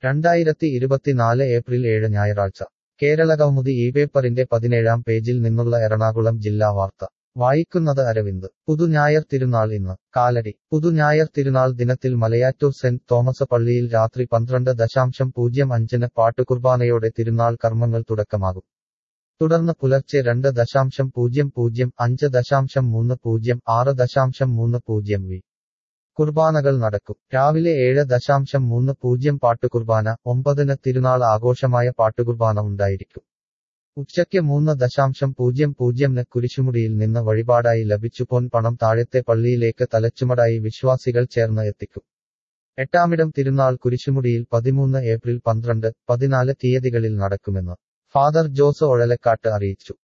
രണ്ടായിരത്തി ഇരുപത്തിനാല് ഏപ്രിൽ ഏഴ് ഞായറാഴ്ച കേരളകൗമുദി ഈ പേപ്പറിന്റെ പതിനേഴാം പേജിൽ നിന്നുള്ള എറണാകുളം ജില്ലാ വാർത്ത വായിക്കുന്നത് അരവിന്ദ് പുതുഞായർ തിരുനാൾ ഇന്ന് കാലടി പുതുഞായർ തിരുനാൾ ദിനത്തിൽ മലയാറ്റൂർ സെന്റ് തോമസ് പള്ളിയിൽ രാത്രി പന്ത്രണ്ട് ദശാംശം പൂജ്യം അഞ്ചിന് പാട്ടുകുർബാനയോടെ തിരുനാൾ കർമ്മങ്ങൾ തുടക്കമാകും തുടർന്ന് പുലർച്ചെ രണ്ട് ദശാംശം പൂജ്യം പൂജ്യം അഞ്ച് ദശാംശം മൂന്ന് പൂജ്യം ആറ് ദശാംശം മൂന്ന് പൂജ്യം വി കുർബാനകൾ നടക്കും രാവിലെ ഏഴ് ദശാംശം മൂന്ന് പൂജ്യം പാട്ടുകുർബാന ഒമ്പതിന് തിരുനാൾ ആഘോഷമായ പാട്ടുകുർബാന ഉണ്ടായിരിക്കും ഉച്ചയ്ക്ക് മൂന്ന് ദശാംശം പൂജ്യം പൂജ്യംന് കുരിശുമുടിയിൽ നിന്ന് വഴിപാടായി ലഭിച്ചു പൊൻ പണം താഴത്തെ പള്ളിയിലേക്ക് തലച്ചുമടായി വിശ്വാസികൾ ചേർന്ന് എത്തിക്കും എട്ടാമിടം തിരുനാൾ കുരിശുമുടിയിൽ പതിമൂന്ന് ഏപ്രിൽ പന്ത്രണ്ട് പതിനാല് തീയതികളിൽ നടക്കുമെന്ന് ഫാദർ ജോസ് ഒഴലക്കാട്ട് അറിയിച്ചു